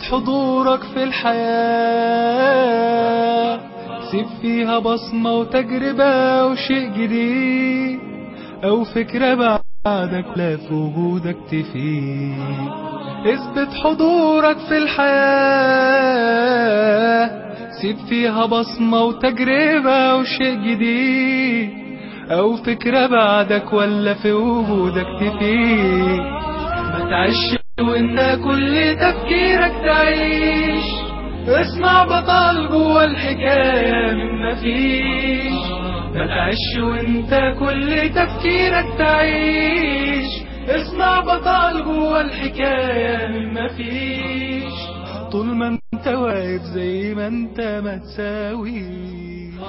حضورك في الحياة سيب فيها بصمة وتجربة وشيء جديد أو فكرة بعدك لا في وجودك تفيد اثبت حضورك في الحياة سيب فيها بصمة وتجربة وشيء جديد أو فكرة بعدك ولا في وجودك تفيد ما تعيش وانت كل تفكيرك تعيش اسمع بطل جوا الحكاية من مفيش ما تعيش وانت كل تفكيرك تعيش اسمع بطل جوا الحكاية من مفيش طول ما انت واقف زي ما انت ما تساويش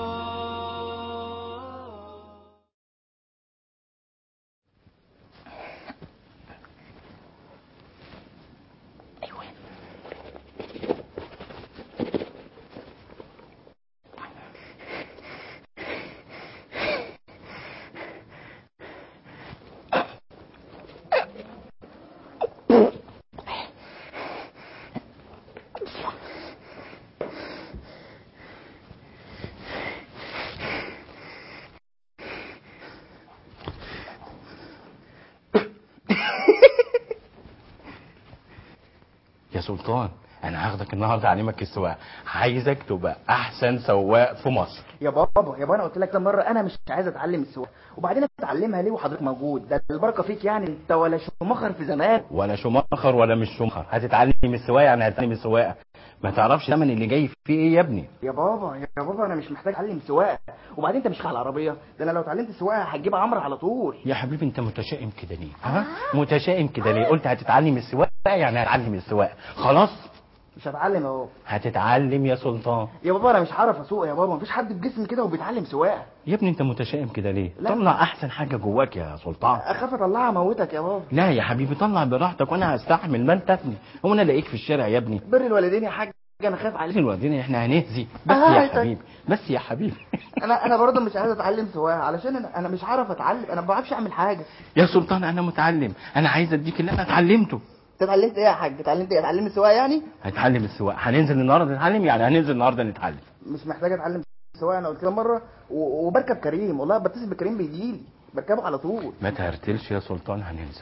يا سلطان انا هاخدك النهارده اعلمك السواقه عايزك تبقى احسن سواق في مصر يا بابا يا بابا انا قلت لك كم مره انا مش عايز اتعلم السواقه وبعدين اتعلمها ليه وحضرتك موجود ده البركه فيك يعني انت ولا شمخر في زمان ولا شمخر ولا مش شمخر هتتعلم السواقه يعني هتتعلم السواقه ما تعرفش الزمن اللي جاي فيه ايه يا ابني يا بابا يا بابا انا مش محتاج اتعلم سواقه وبعدين انت مش على العربيه ده انا لو اتعلمت سواقه هتجيب عمرو على طول يا حبيبي انت متشائم كده ليه ها متشائم كده ليه قلت هتتعلم السواقه يعني هتتعلم السواقه خلاص مش هتعلم اهو هتتعلم يا سلطان يا بابا انا مش عارف اسوق يا بابا مفيش حد بجسمي كده وبيتعلم سواقه يا ابني انت متشائم كده ليه لا. طلع احسن حاجه جواك يا سلطان اخاف اطلعها اموتك يا بابا لا يا حبيبي طلع براحتك وانا هستحمل ما انت ابني هو انا الاقيك في الشارع يا ابني بر الوالدين يا حاج انا خايف عايزين عليك الوالدين احنا هنهزي بس آه، يا طيب. حبيبي بس يا حبيبي انا انا برضه مش عايز اتعلم سواقه علشان انا انا مش عارف اتعلم انا ما بعرفش اعمل حاجه يا سلطان انا متعلم انا عايز اديك اللي انا اتعلمته انت اتعلمت ايه يا حاج اتعلمت ايه اتعلم السواقه يعني هتعلم السواقه هننزل النهارده نتعلم يعني هننزل النهارده نتعلم مش محتاج اتعلم سواقه انا قلت كده مره و- وبركب كريم والله بتصل بكريم بيجيلي بركبه على طول ما تهرتلش يا سلطان هننزل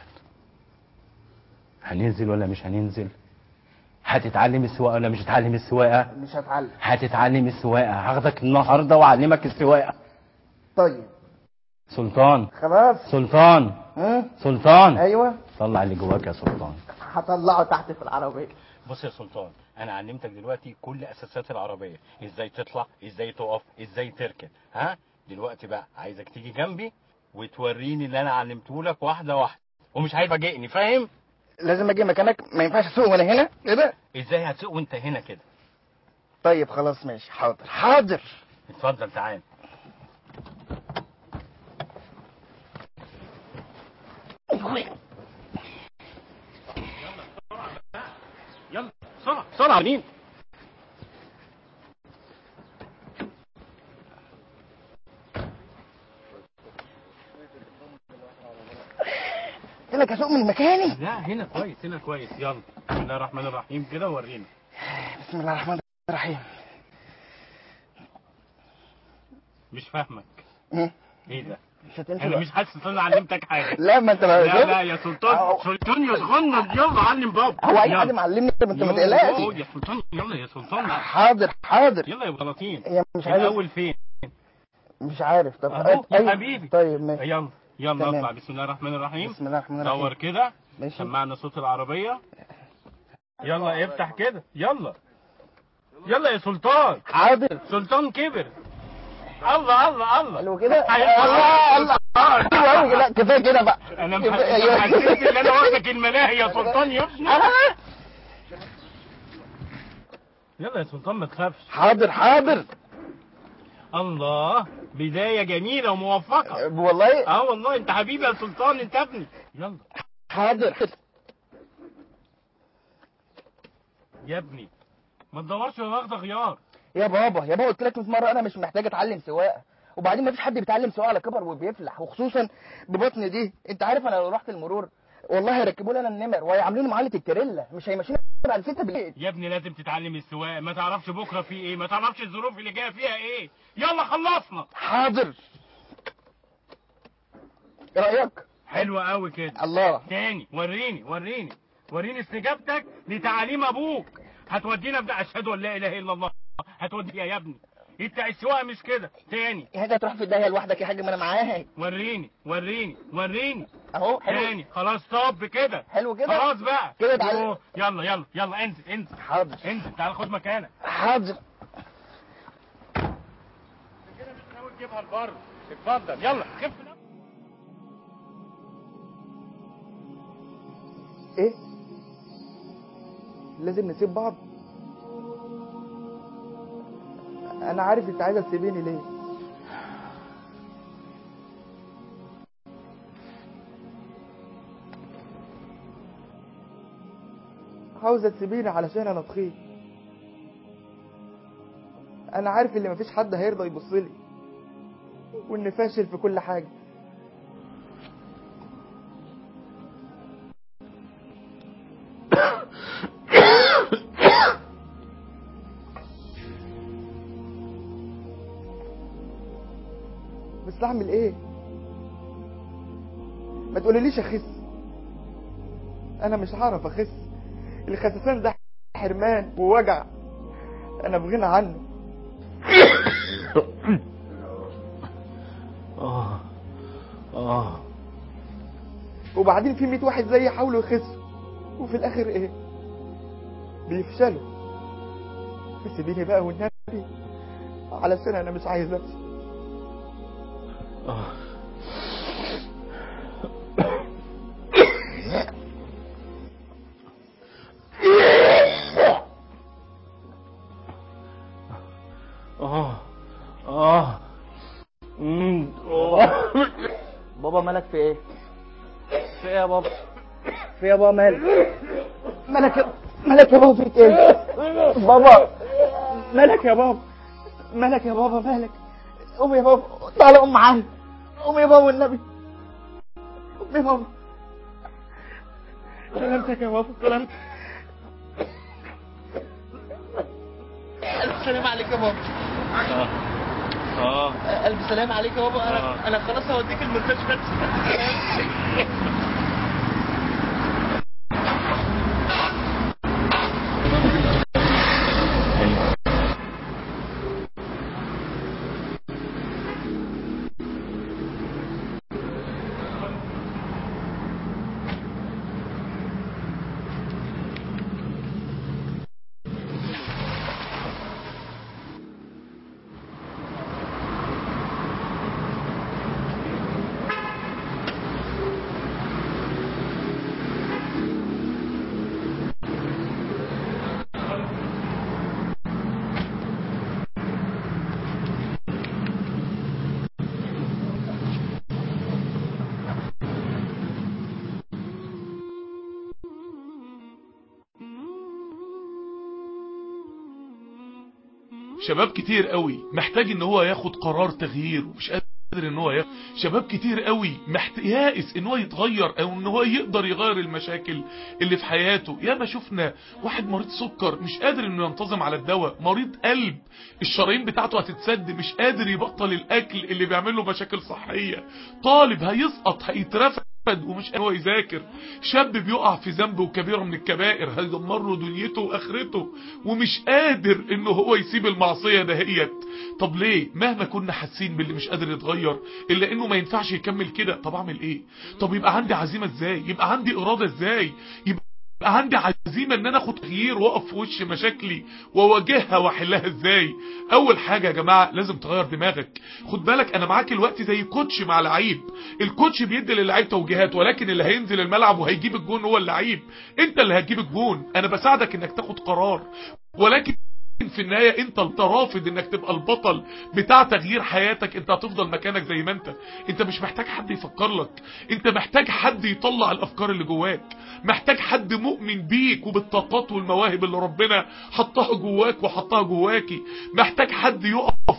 هننزل ولا مش هننزل هتتعلم السواقه ولا مش هتتعلم السواقه مش هتعلم هتتعلم السواقه هاخدك النهارده واعلمك السواقه طيب سلطان خلاص سلطان ها سلطان ايوه طلع اللي جواك يا سلطان هطلعه تحت في العربيه بص يا سلطان انا علمتك دلوقتي كل اساسات العربيه ازاي تطلع ازاي تقف ازاي تركن ها دلوقتي بقى عايزك تيجي جنبي وتوريني اللي انا علمته لك واحده واحده ومش هيفاجئني فاهم لازم اجي مكانك ما ينفعش اسوق وانا هنا كده ازاي هتسوق وانت هنا كده طيب خلاص ماشي حاضر حاضر اتفضل تعال يلا بسرعه بسرعه مين قلت لك اسوق من مكاني لا هنا كويس هنا كويس يلا بسم الله الرحمن الرحيم كده ورينا بسم الله الرحمن الرحيم مش فاهمك مم. ايه ده مش هتمشي انا بقى. مش حاسس ان انا علمتك حاجه لا ما انت لا لا يا سلطان أهو. سلطان يا صغنن يلا علم بابا هو اي يلا. حد معلمني طب انت ما يلا، تقلقش أهو يا سلطان يلا يا سلطان حاضر حاضر يلا يا بلاطين هي مش عايز الاول فين مش عارف طب اهو يا أيوة. حبيبي طيب ماشي يلا يلا تمام. اطلع بسم الله الرحمن الرحيم بسم الله الرحمن دور الرحيم كده ماشي سمعنا صوت العربيه يلا افتح كده يلا يلا يا سلطان حاضر سلطان كبر الله الله الله حلو كده هيطلع. الله الله حلو قوي لا كفايه كده بقى انا كفاية- محسس أيوة. حسيت ان انا واخدك الملاهي يا سلطان يا ابني آه. يلا يا سلطان ما تخافش حاضر حاضر الله بدايه جميله وموفقه والله اه والله انت حبيبي يا سلطان انت ابني يلا حاضر يا ابني ما تدورش ولا واخده غيار يا بابا يا بابا قلت لك 100 مره انا مش محتاج اتعلم سواقه وبعدين ما فيش حد بيتعلم سواقه على كبر وبيفلح وخصوصا ببطن دي انت عارف انا لو رحت المرور والله هيركبوا لي انا النمر وهيعاملوني معامله الكريلا مش هيمشوني بعد ستة بالليل يا ابني لازم تتعلم السواقه ما تعرفش بكره في ايه ما تعرفش الظروف اللي جايه فيها ايه يلا خلصنا حاضر ايه رايك حلو قوي كده الله تاني وريني وريني وريني استجابتك لتعاليم ابوك هتودينا بدا اشهد ان لا اله الا الله هتودي يا ابني انت السواقه مش كده تاني يا حاجه تروح في الداهيه لوحدك يا حاج ما انا معاك وريني وريني وريني اهو حلو تاني خلاص طب كده حلو كده خلاص بقى كده تعالى. أوه، يلا يلا يلا انزل انزل حاضر انزل تعال خد مكانك حاضر كده مش ناوي تجيبها لبره اتفضل يلا خف نفسك. ايه لازم نسيب بعض انا عارف انت عايزه تسيبيني ليه عاوزه تسيبيني علشان انا تخين انا عارف ان مفيش حد هيرضى يبص لي واني فاشل في كل حاجه بس اعمل ايه ما تقوليليش اخس انا مش هعرف اخس الخسسان ده حرمان ووجع انا بغنى عنه اه اه وبعدين في 100 واحد زيي يحاولوا يخسوا وفي الاخر ايه بيفشلوا فسيبيني بقى والنبي علشان انا مش عايز امشي اه اه اه أمم، آه. بابا مالك في ايه في ايه يا بابا في يا بابا مالك مالك يا مالك يا بابا فيك ايه بابا مالك يا بابا مالك يا بابا مالك قوم يا بابا تعالى قوم معايا قوم يا بابا والنبي قوم يا بابا سلامتك يا بابا سلامتك ألف سلام عليك يا بابا اه اه ألف سلام عليك يا بابا آه. أنا أنا خلاص هوديك المستشفى شباب كتير قوي محتاج ان هو ياخد قرار تغيير ومش قادر ان هو ياخد شباب كتير قوي محت... يائس ان هو يتغير او ان هو يقدر يغير المشاكل اللي في حياته ياما شفنا واحد مريض سكر مش قادر انه ينتظم على الدواء مريض قلب الشرايين بتاعته هتتسد مش قادر يبطل الاكل اللي بيعمل له مشاكل صحية طالب هيسقط هيترفد ومش قادر هو يذاكر شاب بيقع في ذنب وكبيرة من الكبائر هيدمر له دنيته واخرته ومش قادر انه هو يسيب المعصية دهيت طب ليه مهما كنا حاسين باللي مش قادر يتغير الا انه ما ينفعش يكمل كده طب اعمل ايه طب يبقى عندي عزيمة ازاي يبقى عندي ارادة ازاي يبقى يبقى عندي عزيمة ان انا اخد تغيير واقف في وش مشاكلي واواجهها واحلها ازاي اول حاجة يا جماعة لازم تغير دماغك خد بالك انا معاك الوقت زي كوتش مع لعيب الكوتش بيدي للعيب توجيهات ولكن اللي هينزل الملعب وهيجيب الجون هو اللعيب انت اللي هتجيب الجون انا بساعدك انك تاخد قرار ولكن في النهاية انت انت رافض انك تبقى البطل بتاع تغيير حياتك انت هتفضل مكانك زي ما انت انت مش محتاج حد يفكر لك انت محتاج حد يطلع الافكار اللي جواك محتاج حد مؤمن بيك وبالطاقات والمواهب اللي ربنا حطها جواك وحطها جواكي محتاج حد يقف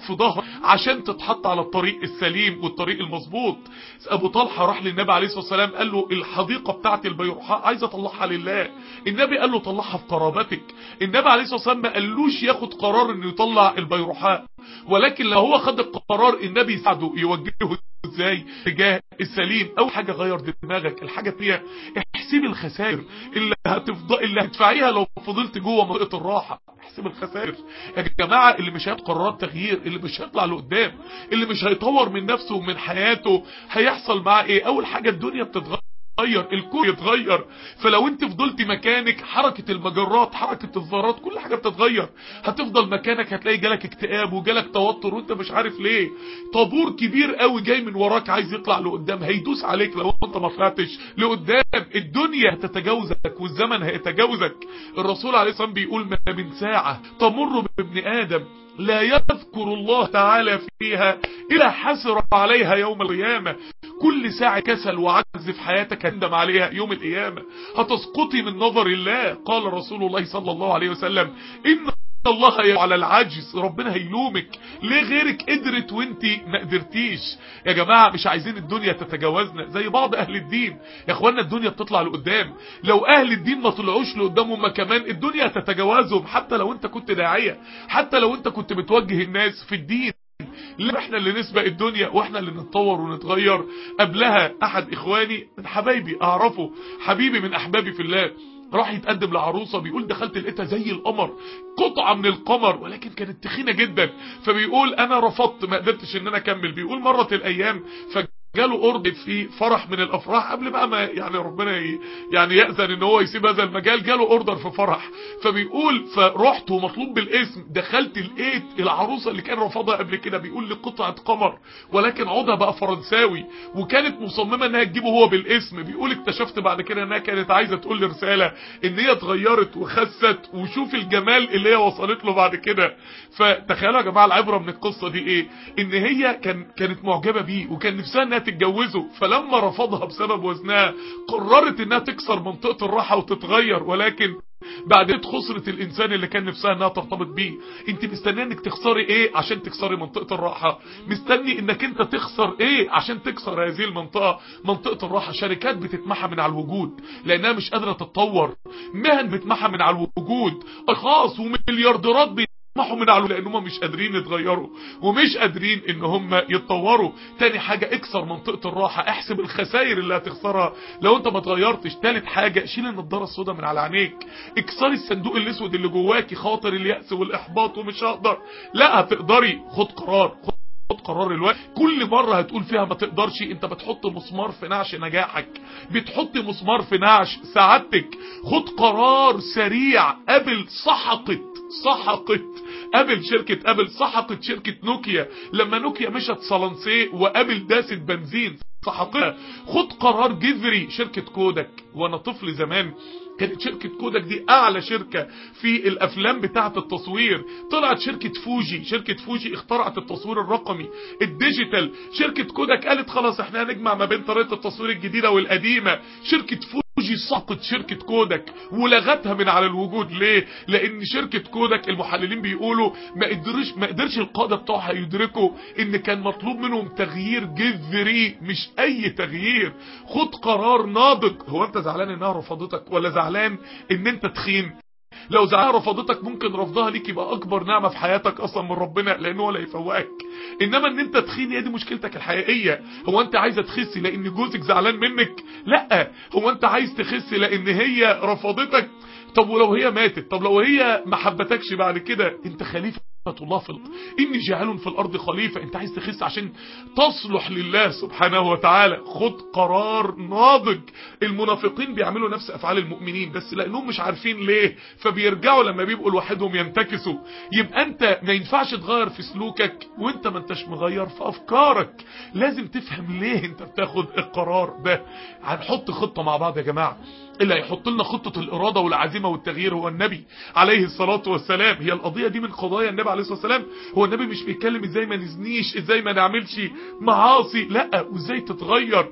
تقف في ظهر عشان تتحط على الطريق السليم والطريق المظبوط ابو طلحه راح للنبي عليه الصلاه والسلام قال له الحديقه بتاعت البيرحاء عايز اطلعها لله النبي قال له طلعها في قرابتك النبي عليه الصلاه والسلام ما قالوش ياخد قرار انه يطلع البيرحاء ولكن لو هو خد القرار النبي يساعده يوجهه ازاي تجاه السليم اول حاجه غير دماغك الحاجه الثانيه احسب الخسائر اللي هتفضل اللي هتدفعيها لو فضلت جوه منطقه الراحه احسب الخسائر يا جماعه اللي مش هياخد قرارات تغيير اللي مش هيطلع لقدام اللي مش هيطور من نفسه ومن حياته هيحصل معاه ايه اول حاجه الدنيا بتتغير يتغير الكون يتغير فلو انت فضلت مكانك حركة المجرات حركة الذرات كل حاجة بتتغير هتفضل مكانك هتلاقي جالك اكتئاب وجالك توتر وانت مش عارف ليه طابور كبير قوي جاي من وراك عايز يطلع لقدام هيدوس عليك لو انت ما طلعتش لقدام الدنيا هتتجاوزك والزمن هيتجاوزك الرسول عليه الصلاة والسلام بيقول ما من ساعة تمر بابن آدم لا يذكر الله تعالى فيها إلا حسر عليها يوم القيامة كل ساعة كسل وعجز في حياتك هندم عليها يوم القيامة هتسقطي من نظر الله قال رسول الله صلى الله عليه وسلم إن الله على العجز ربنا هيلومك ليه غيرك قدرت وانت ما قدرتيش يا جماعة مش عايزين الدنيا تتجاوزنا زي بعض اهل الدين يا اخوانا الدنيا بتطلع لقدام لو اهل الدين ما طلعوش لقدام هم كمان الدنيا تتجاوزهم حتى لو انت كنت داعية حتى لو انت كنت بتوجه الناس في الدين لا احنا اللي نسبق الدنيا واحنا اللي نتطور ونتغير قبلها احد اخواني من حبايبي اعرفه حبيبي من احبابي في الله راح يتقدم لعروسة بيقول دخلت لقيتها زي القمر قطعة من القمر ولكن كانت تخينة جدا فبيقول انا رفضت ما قدرتش ان انا اكمل بيقول مرت الايام فجاله قرب في فرح من الافراح قبل بقى ما يعني ربنا ي- يعني يأذن ان هو يسيب هذا المجال جاله اوردر في فرح فبيقول فرحت ومطلوب بالاسم دخلت لقيت العروسة اللي كان رفضها قبل كده بيقول لي قطعة قمر ولكن عودها بقى فرنساوي وكانت مصممة انها تجيبه هو بالاسم بيقول اكتشفت بعد كده انها كانت عايزة تقول لي رسالة ان هي اتغيرت وخست وشوف الجمال اللي هي وصلت له بعد كده فتخيلوا يا جماعة العبرة من القصة دي ايه ان هي كان كانت معجبة بيه وكان نفسها انها تتجوزه فلما رفضها بسبب وزنها قررت انها تكسر منطقة الراحة وتتغير ولكن بعد خسرت الانسان اللي كان نفسها انها ترتبط بيه انت مستنيه انك تخسري ايه عشان تكسري منطقة الراحة مستني انك انت تخسر ايه عشان تكسر هذه المنطقة منطقة الراحة شركات بتتمحى من على الوجود لانها مش قادرة تتطور مهن بتمحى من على الوجود اشخاص ومليارديرات بي يطمحوا من علو لان هم مش قادرين يتغيروا ومش قادرين ان هم يتطوروا تاني حاجة اكسر منطقة الراحة احسب الخسائر اللي هتخسرها لو انت ما اتغيرتش تالت حاجة شيل النضارة السوداء من على عينيك اكسري الصندوق الاسود اللي جواكي خاطر اليأس والاحباط ومش هقدر لا هتقدري خد قرار خد خد قرار الوقت كل مرة هتقول فيها ما تقدرش انت بتحط مسمار في نعش نجاحك بتحط مسمار في نعش سعادتك خد قرار سريع قبل سحقت سحقت ابل شركة ابل سحقت شركة نوكيا لما نوكيا مشت صلنسيه وابل داست بنزين سحقتها خد قرار جذري شركة كودك وانا طفل زمان كانت شركة كودك دي اعلى شركة في الافلام بتاعة التصوير طلعت شركة فوجي شركة فوجي اخترعت التصوير الرقمي الديجيتال شركة كودك قالت خلاص احنا هنجمع ما بين طريقة التصوير الجديدة والقديمة شركة فوجي سقط شركة كودك ولغتها من على الوجود ليه لان شركة كودك المحللين بيقولوا ما قدرش ما قدرش القادة بتوعها يدركوا ان كان مطلوب منهم تغيير جذري مش اي تغيير خد قرار ناضج هو انت زعلان انها رفضتك ولا زعلان ان انت تخين لو زعلان رفضتك ممكن رفضها ليك يبقى اكبر نعمة في حياتك اصلا من ربنا لانه هو لا يفوقك انما ان انت تخين هي دي مشكلتك الحقيقية هو انت عايزة تخسي لان جوزك زعلان منك لا هو انت عايز تخسي لان هي رفضتك طب ولو هي ماتت طب لو هي ما حبتكش بعد كده انت خليفة الله في الارض اني جاعل في الارض خليفة انت عايز تخس عشان تصلح لله سبحانه وتعالى خد قرار ناضج المنافقين بيعملوا نفس افعال المؤمنين بس لانهم مش عارفين ليه فبيرجعوا لما بيبقوا لوحدهم ينتكسوا يبقى انت ما ينفعش تغير في سلوكك وانت ما انتش مغير في افكارك لازم تفهم ليه انت بتاخد القرار ده هنحط خطة مع بعض يا جماعة اللي هيحط لنا خطة الإرادة والعزيمة والتغيير هو النبي عليه الصلاة والسلام هي القضية دي من قضايا النبي عليه الصلاة والسلام هو النبي مش بيتكلم ازاي ما نزنيش ازاي ما نعملش معاصي لا وازاي تتغير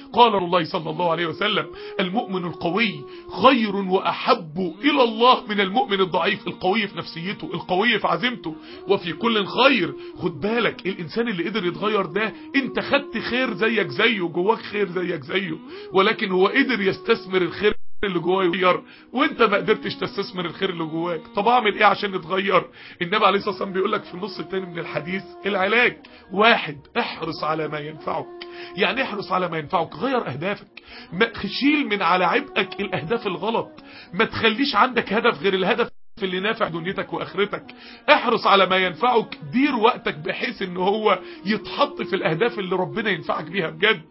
قال الله صلى الله عليه وسلم المؤمن القوي خير وأحب إلى الله من المؤمن الضعيف القوي في نفسيته القوي في عزيمته وفي كل خير خد بالك الإنسان اللي قدر يتغير ده انت خدت خير زيك زيه جواك خير زيك زيه ولكن هو قدر يستثمر الخير اللي جواه يغير وانت ما قدرتش تستثمر الخير اللي جواك طب اعمل ايه عشان نتغير النبي عليه الصلاه والسلام بيقول لك في النص الثاني من الحديث العلاج واحد احرص على ما ينفعك يعني احرص على ما ينفعك غير اهدافك ما شيل من على عبئك الاهداف الغلط ما تخليش عندك هدف غير الهدف اللي نافع دنيتك واخرتك احرص على ما ينفعك دير وقتك بحيث ان هو يتحط في الاهداف اللي ربنا ينفعك بيها بجد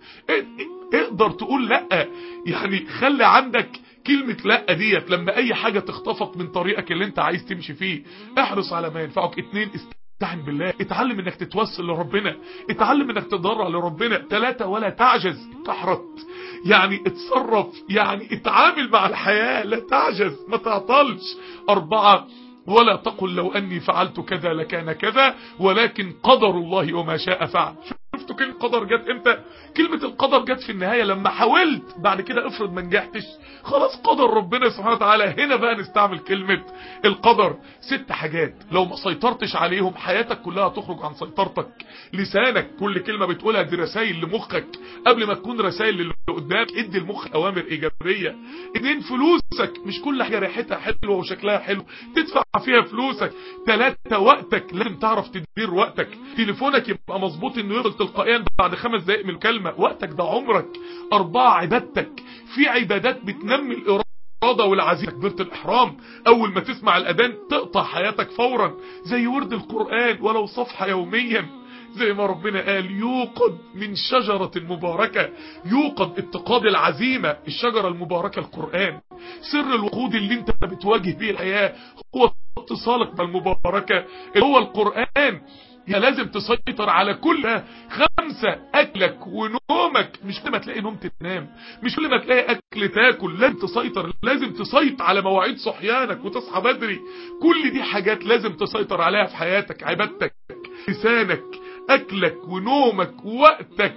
اقدر تقول لا يعني خلي عندك كلمة لا ديت لما اي حاجة تخطفك من طريقك اللي انت عايز تمشي فيه احرص على ما ينفعك اتنين استعن بالله اتعلم انك تتوسل لربنا اتعلم انك تضرع لربنا ثلاثة ولا تعجز تحرط يعني اتصرف يعني اتعامل مع الحياة لا تعجز ما تعطلش اربعة ولا تقل لو اني فعلت كذا لكان كذا ولكن قدر الله وما شاء فعل شفتوا كلمة قدر جت امتى كلمة القدر جت في النهاية لما حاولت بعد كده افرض ما نجحتش خلاص قدر ربنا سبحانه وتعالى هنا بقى نستعمل كلمة القدر ست حاجات لو ما سيطرتش عليهم حياتك كلها تخرج عن سيطرتك لسانك كل كلمة بتقولها دي رسائل لمخك قبل ما تكون رسائل للي قدامك ادي المخ اوامر ايجابية اتنين فلوسك مش كل حاجة ريحتها حلوة وشكلها حلو تدفع فيها فلوسك تلاتة وقتك لازم تعرف تدير وقتك تليفونك يبقى مظبوط انه يفضل تلقائيا بعد خمس دقائق من الكلمة وقتك ده عمرك اربعة عبادتك في عبادات بتنمي الارادة والعزيمة تكبيرة الإحرام أول ما تسمع الأذان تقطع حياتك فورا زي ورد القرآن ولو صفحة يوميا زي ما ربنا قال يوقد من شجرة مباركة يوقد اتقاد العزيمة الشجرة المباركة القرآن سر الوقود اللي انت بتواجه به الحياة هو اتصالك بالمباركة اللي هو القرآن يا لازم تسيطر على كل خمسة اكلك ونومك مش كل ما تلاقي نوم تنام مش كل ما تلاقي اكل تاكل لازم تسيطر لازم تسيطر على مواعيد صحيانك وتصحى بدري كل دي حاجات لازم تسيطر عليها في حياتك عبادتك لسانك اكلك ونومك ووقتك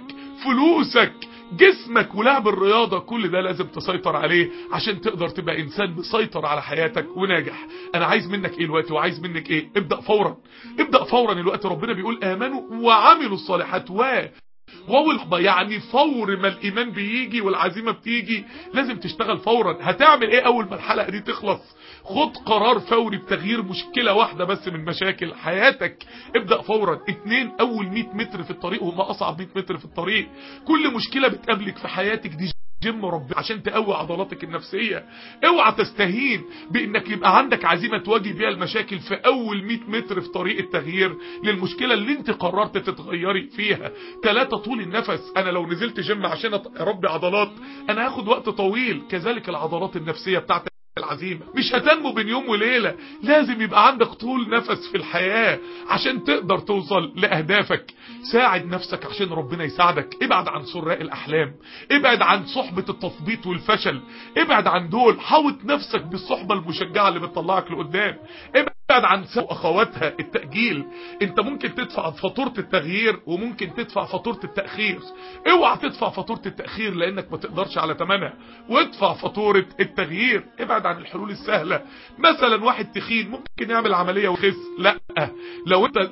فلوسك جسمك ولعب الرياضة كل ده لازم تسيطر عليه عشان تقدر تبقى انسان مسيطر على حياتك وناجح انا عايز منك ايه الوقت وعايز منك ايه ابدأ فورا ابدأ فورا الوقت ربنا بيقول امنوا وعملوا الصالحات و واو الحبة يعني فور ما الايمان بيجي والعزيمة بتيجي لازم تشتغل فورا هتعمل ايه اول ما الحلقة دي تخلص خد قرار فوري بتغيير مشكلة واحدة بس من مشاكل حياتك ابدأ فورا اتنين اول 100 متر في الطريق وما اصعب 100 متر في الطريق كل مشكلة بتقابلك في حياتك دي جيم ربنا عشان تقوي عضلاتك النفسية اوعى تستهين بانك يبقى عندك عزيمة تواجه بيها المشاكل في اول 100 متر في طريق التغيير للمشكلة اللي انت قررت تتغيري فيها ثلاثة طول النفس انا لو نزلت جيم عشان اربي عضلات انا هاخد وقت طويل كذلك العضلات النفسية بتاعتك العزيمة مش هتنمو بين يوم وليلة لازم يبقى عندك طول نفس في الحياة عشان تقدر توصل لأهدافك ساعد نفسك عشان ربنا يساعدك ابعد عن سراء الأحلام ابعد عن صحبة التثبيط والفشل ابعد عن دول حاوط نفسك بالصحبة المشجعة اللي بتطلعك لقدام ابعد عن اخواتها التأجيل انت ممكن تدفع فاتورة التغيير وممكن تدفع فاتورة التأخير اوعى تدفع فاتورة التأخير لانك ما تقدرش على تمنها وادفع فاتورة التغيير ابعد عن الحلول السهلة مثلا واحد تخين ممكن يعمل عملية ويخس لا لو انت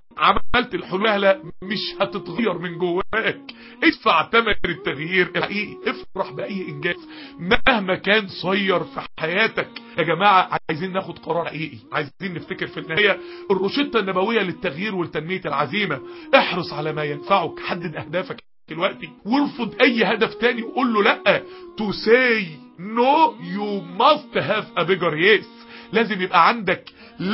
عملت الحلول سهلة مش هتتغير من جواك ادفع ثمن التغيير الحقيقي افرح بأي انجاز مهما كان صير في حياتك يا جماعة عايزين ناخد قرار حقيقي عايزين نفتكر في النهاية الروشتة النبوية للتغيير ولتنمية العزيمة احرص على ما ينفعك حدد اهدافك دلوقتي وارفض اي هدف تاني وقول له لا to say no you must have a bigger yes لازم يبقى عندك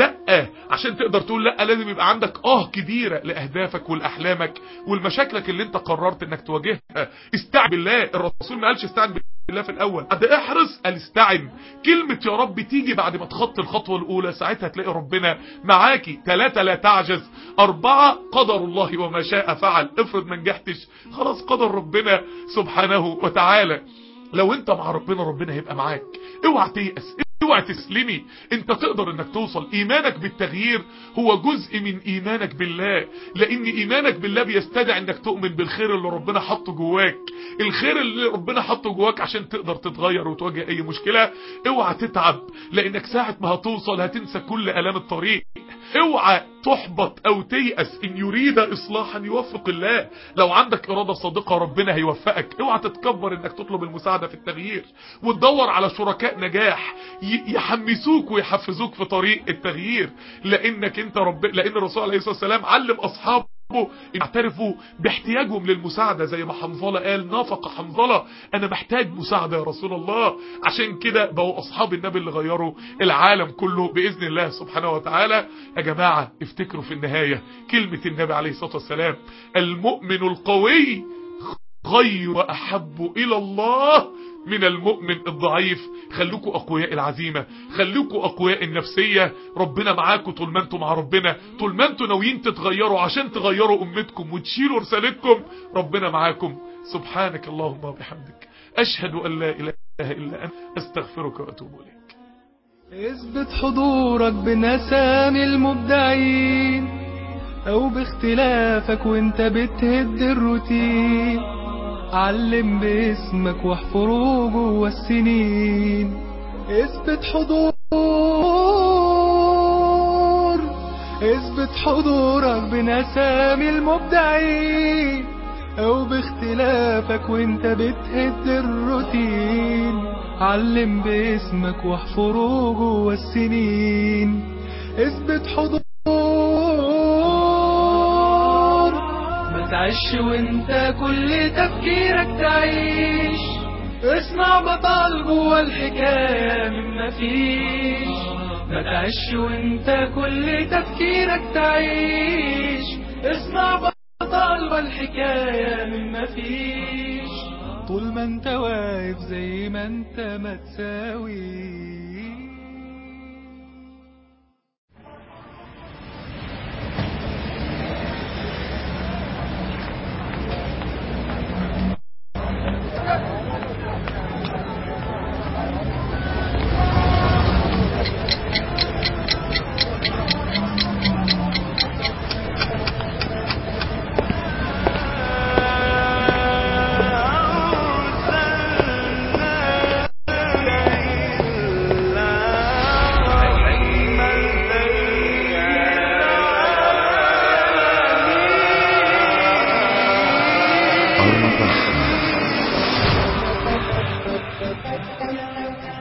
لا عشان تقدر تقول لا لازم يبقى عندك اه كبيرة لاهدافك ولاحلامك والمشاكلك اللي انت قررت انك تواجهها استعن بالله الرسول ما قالش استعن بالله في الاول قد احرص قال استعن كلمة يا رب تيجي بعد ما تخطي الخطوة الاولى ساعتها تلاقي ربنا معاكي ثلاثة لا تعجز اربعة قدر الله وما شاء فعل افرض ما نجحتش خلاص قدر ربنا سبحانه وتعالى لو انت مع ربنا ربنا هيبقى معاك اوعى تيأس اوعى تسلمي انت تقدر انك توصل ايمانك بالتغيير هو جزء من ايمانك بالله لان ايمانك بالله بيستدعي انك تؤمن بالخير اللي ربنا حطه جواك الخير اللي ربنا حطه جواك عشان تقدر تتغير وتواجه اي مشكلة اوعى تتعب لانك ساعة ما هتوصل هتنسى كل الام الطريق اوعى تحبط او تيأس ان يريد اصلاحا يوفق الله لو عندك ارادة صادقة ربنا هيوفقك اوعى تتكبر انك تطلب المساعدة في التغيير وتدور على شركاء نجاح ي- يحمسوك ويحفزوك في طريق التغيير لانك انت رب لان الرسول عليه الصلاة والسلام علم اصحابه اعترفوا باحتياجهم للمساعدة زي ما حنظلة قال نافق حنظلة انا محتاج مساعدة يا رسول الله عشان كده بقوا اصحاب النبي اللي غيروا العالم كله باذن الله سبحانه وتعالى يا جماعة افتكروا في النهاية كلمة النبي عليه الصلاة والسلام المؤمن القوي خير واحب الى الله من المؤمن الضعيف خلوكوا اقوياء العزيمة خلوكوا اقوياء النفسية ربنا معاكم طول ما انتم مع ربنا طول ما انتم ناويين تتغيروا عشان تغيروا امتكم وتشيلوا رسالتكم ربنا معاكم سبحانك اللهم وبحمدك اشهد ان لا اله الا انت استغفرك واتوب اليك اثبت حضورك بنسامي المبدعين او باختلافك وانت بتهد الروتين علم باسمك واحفره جوا السنين اثبت حضور اثبت حضورك بنسامي المبدعين او باختلافك وانت بتهد الروتين علم باسمك واحفره جوا السنين اثبت حضور ما تعيش وانت كل تفكيرك تعيش اسمع بطل جوا الحكاية من مفيش ما تعيش وانت كل تفكيرك تعيش اسمع بطل والحكاية من مفيش طول ما انت واقف زي ما انت ما تساوي الرحمة